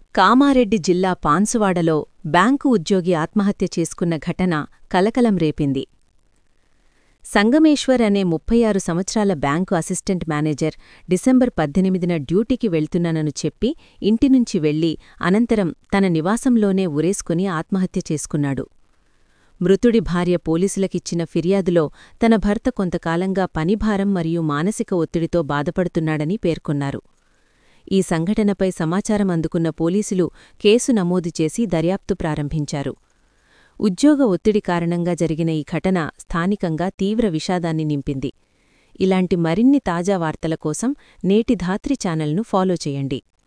కామారెడ్డి జిల్లా పాన్సువాడలో బ్యాంకు ఉద్యోగి ఆత్మహత్య చేసుకున్న ఘటన కలకలం రేపింది సంగమేశ్వర్ అనే ముప్పై ఆరు సంవత్సరాల బ్యాంకు అసిస్టెంట్ మేనేజర్ డిసెంబర్ పద్దెనిమిదిన డ్యూటీకి వెళ్తున్నానని చెప్పి ఇంటినుంచి వెళ్లి అనంతరం తన నివాసంలోనే ఉరేసుకుని ఆత్మహత్య చేసుకున్నాడు మృతుడి భార్య పోలీసులకిచ్చిన ఫిర్యాదులో తన భర్త కొంతకాలంగా పనిభారం మరియు మానసిక ఒత్తిడితో బాధపడుతున్నాడని పేర్కొన్నారు ఈ సంఘటనపై సమాచారం అందుకున్న పోలీసులు కేసు నమోదు చేసి దర్యాప్తు ప్రారంభించారు ఉద్యోగ ఒత్తిడి కారణంగా జరిగిన ఈ ఘటన స్థానికంగా తీవ్ర విషాదాన్ని నింపింది ఇలాంటి మరిన్ని తాజా వార్తల కోసం నేటి ధాత్రి ఛానల్ను ఫాలో చేయండి